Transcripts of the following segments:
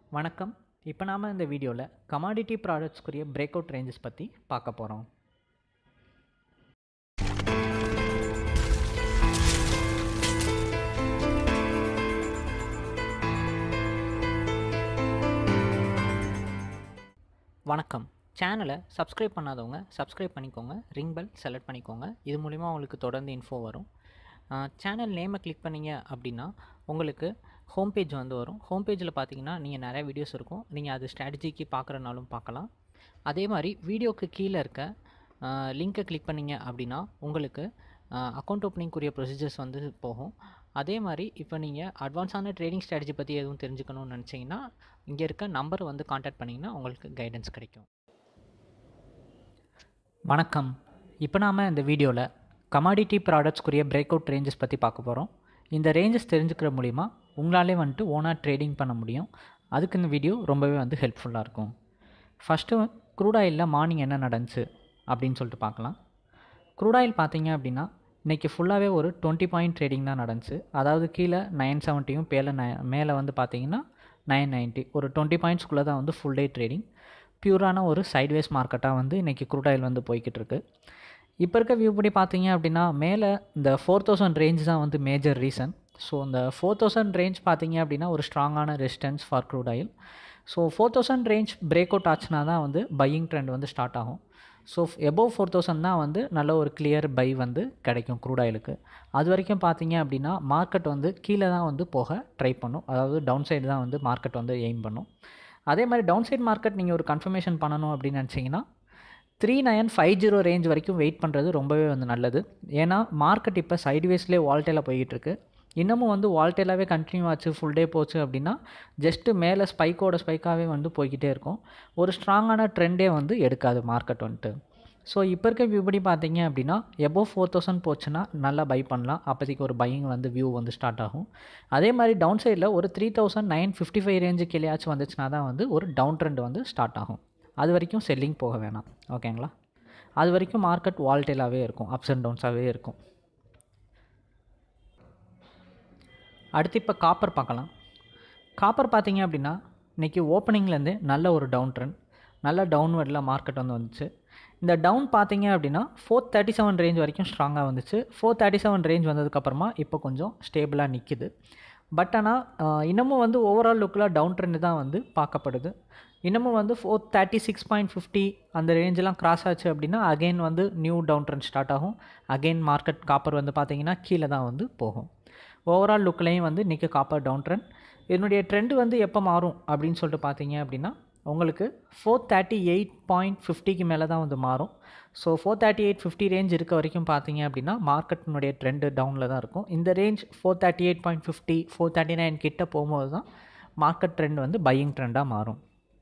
வணக்கம் இப்போ நாம் இந்த வீடியோவில் கமாடிட்டி ப்ராடக்ட்ஸ்க்குரிய பிரேக் அவுட் ரேஞ்சஸ் பற்றி பார்க்க போகிறோம் வணக்கம் சேனலை சப்ஸ்கிரைப் பண்ணாதவங்க சப்ஸ்கிரைப் பண்ணிக்கோங்க ரிங் பெல் செலக்ட் பண்ணிக்கோங்க இது மூலிமா உங்களுக்கு தொடர்ந்து இன்ஃபோ வரும் சேனல் நேமை கிளிக் பண்ணீங்க அப்படின்னா உங்களுக்கு ஹோம் பேஜ் வந்து வரும் ஹோம் பேஜில் பார்த்தீங்கன்னா நீங்கள் நிறைய வீடியோஸ் இருக்கும் நீங்கள் அது ஸ்ட்ராட்டஜிக்கு பார்க்குறனாலும் பார்க்கலாம் அதே மாதிரி வீடியோக்கு கீழே இருக்க லிங்க்கை கிளிக் பண்ணீங்க அப்படின்னா உங்களுக்கு அக்கௌண்ட் ஓப்பனிங்குரிய ப்ரொசீஜர்ஸ் வந்து போகும் அதே மாதிரி இப்போ நீங்கள் அட்வான்ஸான ட்ரேடிங் ஸ்ட்ராட்டஜி பற்றி எதுவும் தெரிஞ்சுக்கணும்னு நினச்சிங்கன்னா இங்கே இருக்க நம்பர் வந்து காண்டாக்ட் பண்ணிங்கன்னா உங்களுக்கு கைடன்ஸ் கிடைக்கும் வணக்கம் இப்போ நாம் இந்த வீடியோவில் கமாடிட்டி ப்ராடக்ட்ஸ்க்குரிய பிரேக் அவுட் ரேஞ்சஸ் பற்றி பார்க்க போகிறோம் இந்த ரேஞ்சஸ் தெரிஞ்சுக்கிற மூலிமா உங்களாலே வந்துட்டு ஓனாக ட்ரேடிங் பண்ண முடியும் அதுக்கு இந்த வீடியோ ரொம்பவே வந்து ஹெல்ப்ஃபுல்லாக இருக்கும் ஃபஸ்ட்டு க்ரூட் ஆயிலில் மார்னிங் என்ன நடந்துச்சு அப்படின்னு சொல்லிட்டு பார்க்கலாம் க்ரூட் ஆயில் பார்த்தீங்க அப்படின்னா இன்றைக்கி ஃபுல்லாகவே ஒரு டுவெண்ட்டி பாயிண்ட் ட்ரேடிங் தான் நடந்துச்சு அதாவது கீழே நைன் செவன்ட்டியும் பேல நை மேலே வந்து பார்த்தீங்கன்னா நைன் நைன்ட்டி ஒரு டுவெண்ட்டி பாயிண்ட்ஸ்குள்ளே தான் வந்து ஃபுல் டே ட்ரேடிங் பியூரான ஒரு சைட்வேஸ் மார்க்கெட்டாக வந்து இன்றைக்கி க்ரூட் ஆயில் வந்து போய்கிட்டு இருக்கு இப்போ இருக்க வியூ படி பார்த்தீங்க அப்படின்னா மேலே இந்த ஃபோர் தௌசண்ட் ரேஞ்ச் தான் வந்து மேஜர் ரீசன் ஸோ இந்த ஃபோர் தௌசண்ட் ரேஞ்ச் பார்த்தீங்க அப்படின்னா ஒரு ஸ்ட்ராங்கான resistance for crude oil so four thousand range break out ஆச்சுன்னா தான் வந்து பையிங் ட்ரெண்ட் வந்து ஸ்டார்ட் ஆகும் ஸோ எபோவ் ஃபோர் தௌசண்ட் தான் வந்து நல்ல ஒரு கிளியர் பை வந்து கிடைக்கும் க்ரூட் ஆயிலுக்கு அது வரைக்கும் பார்த்தீங்க அப்படின்னா மார்க்கெட் வந்து கீழே தான் வந்து போக ட்ரை பண்ணும் அதாவது டவுன் சைடு தான் வந்து மார்க்கெட் வந்து எய்ம் பண்ணும் அதே மாதிரி டவுன் சைட் மார்க்கெட் நீங்கள் ஒரு கன்ஃபர்மேஷன் பண்ணணும் அப்படின்னு நினச்சிங்கன்னா three nine five zero range வரைக்கும் வெயிட் பண்ணுறது ரொம்பவே வந்து நல்லது ஏன்னா மார்க்கெட் இப்போ சைட்வேஸ்லேயே வால்டேலாக போய்கிட்டு இருக்கு இன்னமும் வந்து வால்டேலாகவே கண்டினியூ ஆச்சு ஃபுல் டே போச்சு அப்படின்னா ஜஸ்ட்டு மேலே ஸ்பைக்கோட ஸ்பைக்காகவே வந்து போய்கிட்டே இருக்கும் ஒரு ஸ்ட்ராங்கான ட்ரெண்டே வந்து எடுக்காது மார்க்கெட் வந்துட்டு ஸோ இப்போ இருக்க வியூ படி பார்த்தீங்க அப்படின்னா எபோவ் ஃபோர் தௌசண்ட் போச்சுன்னா நல்லா பை பண்ணலாம் அப்போதைக்கு ஒரு பையிங் வந்து வியூ வந்து ஸ்டார்ட் ஆகும் அதே மாதிரி டவுன் சைடில் ஒரு three thousand nine fifty five range கீழேயாச்சும் வந்துச்சுன்னா தான் வந்து ஒரு டவுன் ட்ரெண்ட் வந்து ஸ்டார்ட் ஆகும் அது வரைக்கும் செல்லிங் போக வேணாம் ஓகேங்களா அது வரைக்கும் மார்க்கெட் வால்டேலாகவே இருக்கும் அப்ஸ் அண்ட் டவுன்ஸாகவே இருக்கும் அடுத்து இப்போ காப்பர் பார்க்கலாம் காப்பர் பார்த்தீங்க அப்படின்னா இன்றைக்கி ஓப்பனிங்லேருந்து நல்ல ஒரு டவுன் ட்ரெண்ட் நல்ல டவுன்வர்டில் மார்க்கெட் வந்து வந்துச்சு இந்த டவுன் பார்த்தீங்க அப்படின்னா ஃபோர் தேர்ட்டி செவன் ரேஞ்ச் வரைக்கும் ஸ்ட்ராங்காக வந்துச்சு ஃபோர் தேர்ட்டி செவன் ரேஞ்ச் வந்ததுக்கப்புறமா இப்போ கொஞ்சம் ஸ்டேபிளாக நிற்கிது பட் ஆனால் இன்னமும் வந்து ஓவரால் லுக்கில் டவுன் ட்ரெண்டு தான் வந்து பார்க்கப்படுது இன்னமும் வந்து four thirty six point fifty அந்த ரேஞ்செலாம் கிராஸ் ஆச்சு அப்படின்னா அகெயின் வந்து நியூ டவுன் ட்ரெண்ட் ஸ்டார்ட் ஆகும் அகெயின் மார்க்கெட் காப்பர் வந்து பார்த்திங்கன்னா கீழே தான் வந்து போகும் ஓவரால் லுக்லேயும் வந்து இன்றைக்கி காப்பர் டவுன் ட்ரெண்ட் இதனுடைய ட்ரெண்டு வந்து எப்போ மாறும் அப்படின்னு சொல்லிட்டு பார்த்தீங்க அப்படின்னா உங்களுக்கு ஃபோர் தேர்ட்டி எயிட் பாயிண்ட் ஃபிஃப்டிக்கு மேலே தான் வந்து மாறும் so four thirty eight fifty range இருக்க வரைக்கும் பார்த்தீங்க அப்படின்னா மார்க்கெட்டினுடைய ட்ரெண்டு டவுனில் தான் இருக்கும் இந்த range four thirty eight point fifty four thirty nine கிட்ட போகும்போது தான் மார்க்கெட் ட்ரெண்ட் வந்து பையிங் ட்ரெண்டாக மாறும்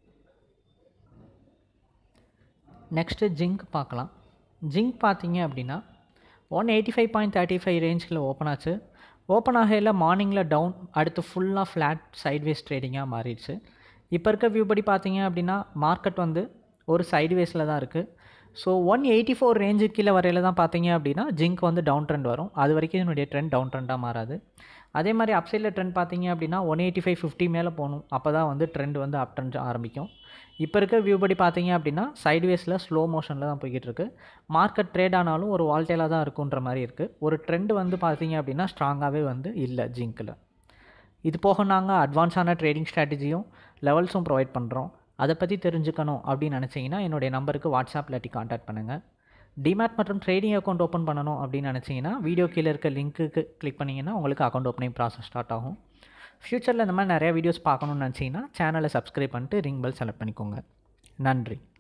நெக்ஸ்ட்டு ஜிங்க் பார்க்கலாம் ஜிங்க் பார்த்தீங்க அப்படின்னா one eighty five point thirty five ரேஞ்சில் ஓப்பன் ஆச்சு ஓப்பன் ஆகையில் மார்னிங்கில் டவுன் அடுத்து ஃபுல்லாக ஃப்ளாட் சைட்வேஸ் ட்ரேடிங்காக மாறிடுச்சு இப்போ இருக்க வியூ படி பார்த்தீங்க அப்படின்னா மார்க்கெட் வந்து ஒரு சைட்வேஸில் தான் இருக்குது so one eighty four range கீழே வரையில் தான் பார்த்தீங்க அப்படின்னா ஜிங்க் வந்து டவுன் ட்ரெண்ட் வரும் அது வரைக்கும் இதனுடைய ட்ரெண்ட் டவுன் ட்ரெண்டாக மாறாது அதே மாதிரி அப்சைடில் ட்ரெண்ட் பார்த்தீங்க அப்படின்னா ஒன் எயிட்டி ஃபைவ் ஃபிஃப்டி மேலே போகணும் அப்போ தான் வந்து ட்ரெண்ட் வந்து அப் ட்ரெண்ட் ஆரம்பிக்கும் இப்போ இருக்க வியூ படி பார்த்தீங்க அப்படின்னா சைட்வேஸில் ஸ்லோ மோஷனில் தான் போய்கிட்டு இருக்கு மார்க்கெட் ட்ரேட் ஆனாலும் ஒரு வால்டேலாக தான் இருக்குன்ற மாதிரி இருக்குது ஒரு ட்ரெண்ட் வந்து பார்த்தீங்க அப்படின்னா ஸ்ட்ராங்காகவே வந்து இல்லை ஜிங்க்கில் இது போக நாங்கள் அட்வான்ஸான ட்ரேடிங் ஸ்ட்ராட்டஜியும் லெவல்ஸும் ப்ரொவைட் பண்ணுறோம் அதை பற்றி தெரிஞ்சுக்கணும் அப்படின்னு நினச்சிங்கன்னா என்னுடைய நம்பருக்கு வாட்ஸ்அப் இல்லாட்டி காண்டாக்ட் பண்ணுங்கள் டிமேட் மற்றும் ட்ரேடிங் அக்கௌண்ட் ஓப்பன் பண்ணணும் அப்படின்னு நினச்சிங்கன்னா வீடியோ கீழே இருக்க லிங்க்குக்கு கிளிக் பண்ணிங்கன்னா உங்களுக்கு அக்கௌண்ட் ஓப்பனிங் ப்ராசஸ் ஸ்டார்ட் ஆகும் ஃப்யூச்சரில் இந்த மாதிரி நிறையா வீடியோஸ் பார்க்கணுன்னு நினச்சிங்கன்னா சேனலை சப்ஸ்கிரைப் பண்ணிட்டு ரிங் பெல் செலக்ட் பண்ணிக்கோங்க நன்றி